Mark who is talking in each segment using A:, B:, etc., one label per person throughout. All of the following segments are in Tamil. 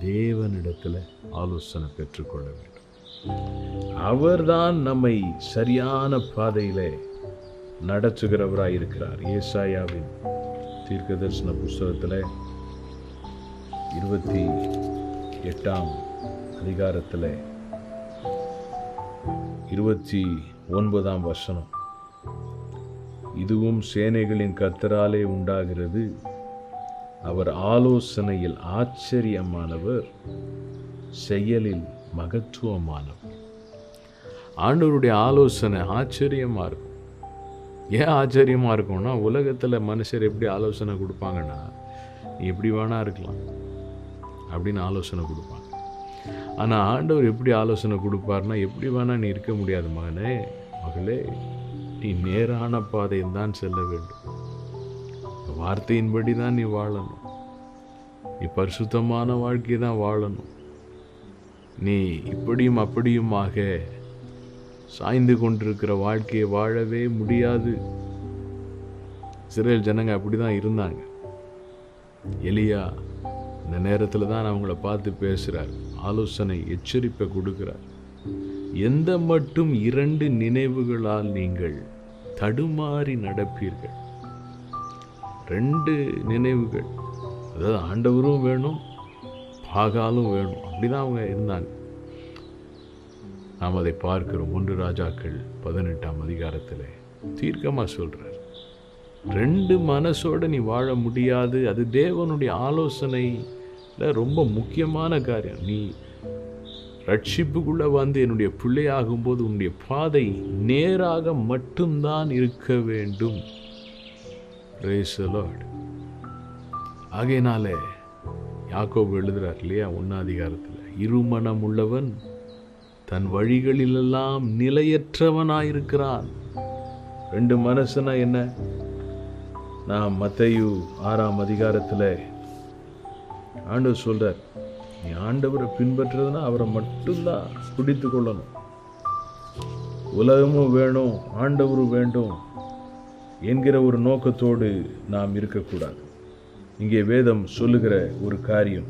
A: தேவனிடத்தில் ஆலோசனை பெற்றுக்கொள்ள வேண்டும் அவர்தான் நம்மை சரியான பாதையிலே நடத்துகிறவராய் இருக்கிறார் ஏசாயாவின் தீர்க்க தரிசன புஸ்தகத்தில் இருபத்தி எட்டாம் அதிகாரத்தில் இருபத்தி ஒன்பதாம் வசனம் இதுவும் சேனைகளின் கத்தராலே உண்டாகிறது அவர் ஆலோசனையில் ஆச்சரியமானவர் செயலில் மகத்துவமானவர் ஆண்டவருடைய ஆலோசனை ஆச்சரியமாக இருக்கும் ஏன் ஆச்சரியமாக இருக்கும்னா உலகத்தில் மனுஷர் எப்படி ஆலோசனை கொடுப்பாங்கன்னா நீ எப்படி வேணா இருக்கலாம் அப்படின்னு ஆலோசனை கொடுப்பாங்க ஆனால் ஆண்டவர் எப்படி ஆலோசனை கொடுப்பார்னா எப்படி வேணா நீ இருக்க முடியாது மகனே மகளே நீ நேரான பாதையில் தான் செல்ல வேண்டும் வார்த்தையின்படி தான் நீ வாழணும் நீ பரிசுத்தமான வாழ்க்கை தான் வாழணும் நீ இப்படியும் அப்படியுமாக சாய்ந்து கொண்டிருக்கிற வாழ்க்கையை வாழவே முடியாது இஸ்ரேல் ஜனங்க அப்படி தான் இருந்தாங்க எலியா இந்த நேரத்தில் தான் அவங்கள பார்த்து பேசுகிறார் ஆலோசனை எச்சரிப்பை கொடுக்கிறார் எந்த மட்டும் இரண்டு நினைவுகளால் நீங்கள் தடுமாறி நடப்பீர்கள் ரெண்டு நினைவுகள் அதாவது ஆண்டவரும் வேணும் பாகாலும் வேணும் அப்படிதான் அவங்க இருந்தாங்க நாம் அதை பார்க்கிறோம் ஒன்று ராஜாக்கள் பதினெட்டாம் அதிகாரத்தில் தீர்க்கமாக சொல்றார் ரெண்டு மனசோட நீ வாழ முடியாது அது தேவனுடைய ஆலோசனையில் ரொம்ப முக்கியமான காரியம் நீ ரட்சிப்புக்குள்ள வந்து என்னுடைய பிள்ளையாகும்போது உன்னுடைய பாதை நேராக மட்டும்தான் இருக்க வேண்டும் Praise the Lord. ஆகையினாலே யாக்கோபு எழுதுறார் இல்லையா ஒன்னாதிகாரத்தில் இருமனம் உள்ளவன் தன் வழிகளிலெல்லாம் நிலையற்றவனாயிருக்கிறான் ரெண்டு மனசுனா என்ன நான் மத்தையு ஆறாம் அதிகாரத்தில் ஆண்டவர் சொல்றார் நீ ஆண்டவரை பின்பற்றுறதுனா அவரை மட்டும்தான் பிடித்து கொள்ளணும் உலகமும் வேணும் ஆண்டவரும் வேண்டும் என்கிற ஒரு நோக்கத்தோடு நாம் இருக்கக்கூடாது இங்கே வேதம் சொல்லுகிற ஒரு காரியம்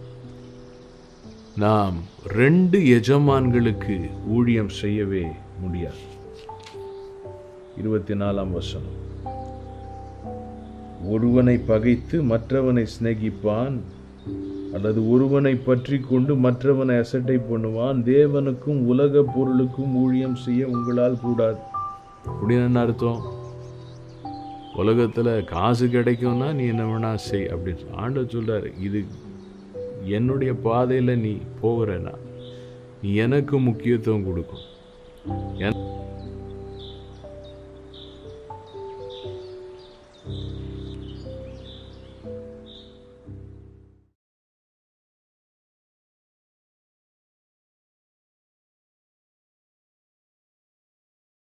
A: நாம் ரெண்டு எஜமான்களுக்கு ஊழியம் செய்யவே முடியாது இருபத்தி நாலாம் வசனம் ஒருவனை பகைத்து மற்றவனை சிநேகிப்பான் அல்லது ஒருவனை பற்றி கொண்டு மற்றவனை அசட்டை பண்ணுவான் தேவனுக்கும் உலக பொருளுக்கும் ஊழியம் செய்ய உங்களால் கூடாது அப்படின்னு என்ன அர்த்தம் உலகத்தில் காசு கிடைக்கும்னா நீ என்ன வேணா செய் அப்படின்னு சொல்லி ஆண்டவர் சொல்றாரு இது என்னுடைய பாதையில் நீ போகிறனா நீ எனக்கு முக்கியத்துவம் கொடுக்கும்